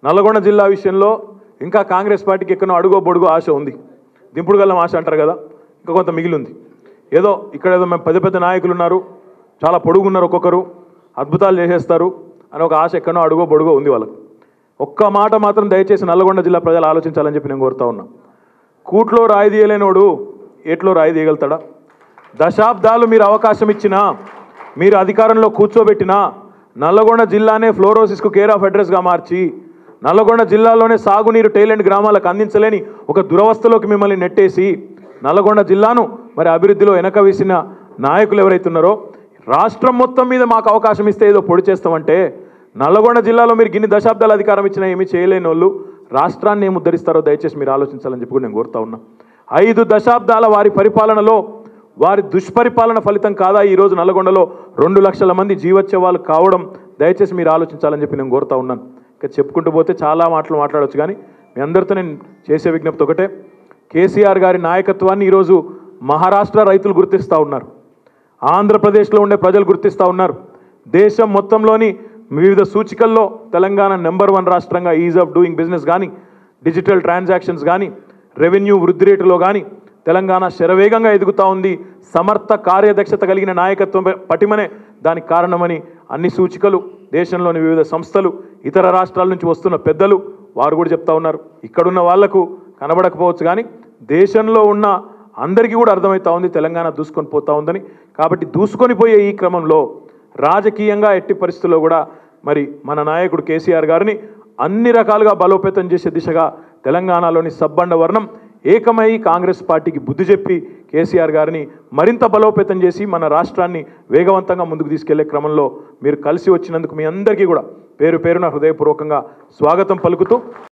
నల్లగొండ జిల్లా విషయంలో ఇంకా కాంగ్రెస్ పార్టీకి ఎక్కడో అడుగో బొడుగో ఆశ ఉంది దింపుడు గల్లం ఆశ అంటారు కదా ఇంకా కొంత మిగిలి ఉంది ఏదో ఇక్కడ ఏదో మేము పెద్ద పెద్ద నాయకులు ఉన్నారు చాలా పొడుగున్నారు ఒక్కొక్కరు అద్భుతాలు చేసేస్తారు అని ఒక ఆశ ఎక్కడో అడుగో బొడుగో ఉంది వాళ్ళకు ఒక్క మాట మాత్రం దయచేసి నల్లగొండ జిల్లా ప్రజలు ఆలోచించాలని చెప్పి నేను కోరుతా ఉన్నా కూట్లో రాయి తీయలేనోడు ఏట్లో రాయి తీయగలుగుతాడా దశాబ్దాలు మీరు అవకాశం ఇచ్చినా మీరు అధికారంలో కూర్చోబెట్టినా నల్లగొండ జిల్లానే ఫ్లోరోసిస్కు కేర్ ఆఫ్ అడ్రస్గా మార్చి నల్లగొండ జిల్లాలోనే సాగునీరు టైలెంట్ గ్రామాలకు అందించలేని ఒక దురవస్థలోకి మిమ్మల్ని నెట్టేసి నల్లగొండ జిల్లాను మరి అభివృద్ధిలో వెనక వేసిన నాయకులు ఎవరైతే ఉన్నారో రాష్ట్రం మొత్తం మీద మాకు అవకాశం ఇస్తే ఏదో పొడి చేస్తామంటే నల్లగొండ జిల్లాలో మీరు గిన్ని దశాబ్దాల అధికారం ఇచ్చినా ఏమీ చేయలేని వాళ్ళు రాష్ట్రాన్ని ఏమి ఉద్ధరిస్తారో దయచేసి మీరు ఆలోచించాలని చెప్పి కూడా నేను కోరుతా ఉన్నా ఐదు దశాబ్దాల వారి పరిపాలనలో వారి దుష్పరిపాలన ఫలితం కాదా ఈరోజు నల్లగొండలో రెండు లక్షల మంది జీవోత్సవాలు కావడం దయచేసి మీరు ఆలోచించాలని చెప్పి నేను కోరుతా ఉన్నాను ఇంకా చెప్పుకుంటూ పోతే చాలా మాటలు మాట్లాడవచ్చు కానీ మీ అందరితో నేను చేసే విజ్ఞప్తి ఒకటే కేసీఆర్ గారి నాయకత్వాన్ని ఈరోజు మహారాష్ట్ర రైతులు గుర్తిస్తూ ఉన్నారు ఆంధ్రప్రదేశ్లో ఉండే ప్రజలు గుర్తిస్తూ ఉన్నారు దేశం మొత్తంలోని వివిధ సూచికల్లో తెలంగాణ నెంబర్ వన్ రాష్ట్రంగా ఈజ్ ఆఫ్ డూయింగ్ బిజినెస్ కానీ డిజిటల్ ట్రాన్సాక్షన్స్ కానీ రెవెన్యూ వృద్ధి రేటులో కానీ తెలంగాణ శరవేగంగా ఎదుగుతూ ఉంది సమర్థ కార్యదక్షత కలిగిన నాయకత్వం పటిమనే దానికి కారణమని అన్ని సూచికలు దేశంలోని వివిధ సంస్థలు ఇతర రాష్ట్రాల నుంచి వస్తున్న పెద్దలు వారు కూడా చెప్తా ఉన్నారు ఇక్కడున్న వాళ్లకు కనబడకపోవచ్చు కానీ దేశంలో ఉన్న అందరికీ కూడా అర్థమవుతా ఉంది తెలంగాణ దూసుకొని పోతా ఉందని కాబట్టి దూసుకొని పోయే ఈ క్రమంలో రాజకీయంగా ఎట్టి పరిస్థితుల్లో కూడా మరి మన నాయకుడు కేసీఆర్ గారిని అన్ని రకాలుగా బలోపేతం చేసే దిశగా తెలంగాణలోని సబ్బండ వర్ణం ఏకమై కాంగ్రెస్ పార్టీకి బుద్ధి చెప్పి కేసీఆర్ గారిని మరింత బలోపేతం చేసి మన రాష్ట్రాన్ని వేగవంతంగా ముందుకు తీసుకెళ్లే క్రమంలో మీరు కలిసి వచ్చినందుకు మీ అందరికీ కూడా పేరు పేరున హృదయపూర్వకంగా స్వాగతం పలుకుతూ